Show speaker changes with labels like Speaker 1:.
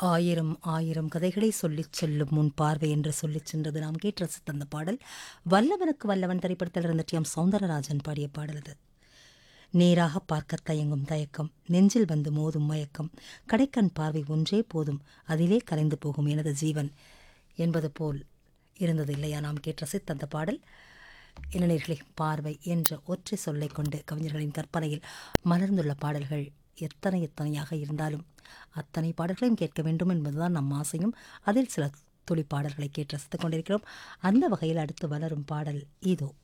Speaker 1: ஆயிரம் ஆயிரம் கதைகளை சொல்லிச் செல்லும் முன் பார்வை என்று சொல்லிச் சென்றது நாம் கேட்டு ரசித்த அந்த பாடல் வல்லவனுக்கு வல்லவன் திரைப்படத்தில் இருந்த டி எம் சௌந்தரராஜன் பாடிய பாடல் அது நேராக பார்க்க தயங்கும் தயக்கம் நெஞ்சில் வந்து மோதும் மயக்கம் கடைக்கண் பார்வை ஒன்றே போதும் அதிலே கலைந்து போகும் எனது ஜீவன் என்பது போல் இருந்தது இல்லையா நாம் கேட்டு ரசித்த அந்த பாடல் இளைஞர்களே பார்வை என்ற ஒற்றை சொல்லைக் கொண்டு கவிஞர்களின் கற்பனையில் மலர்ந்துள்ள பாடல்கள் எத்தனை எத்தனையாக இருந்தாலும் அத்தனை பாடல்களையும் கேட்க வேண்டும் என்பதுதான் நம் ஆசையும் அதில் சில துளி பாடல்களை கேட்டு ரசித்துக் கொண்டிருக்கிறோம் அந்த வகையில் அடுத்து வளரும் பாடல் இதோ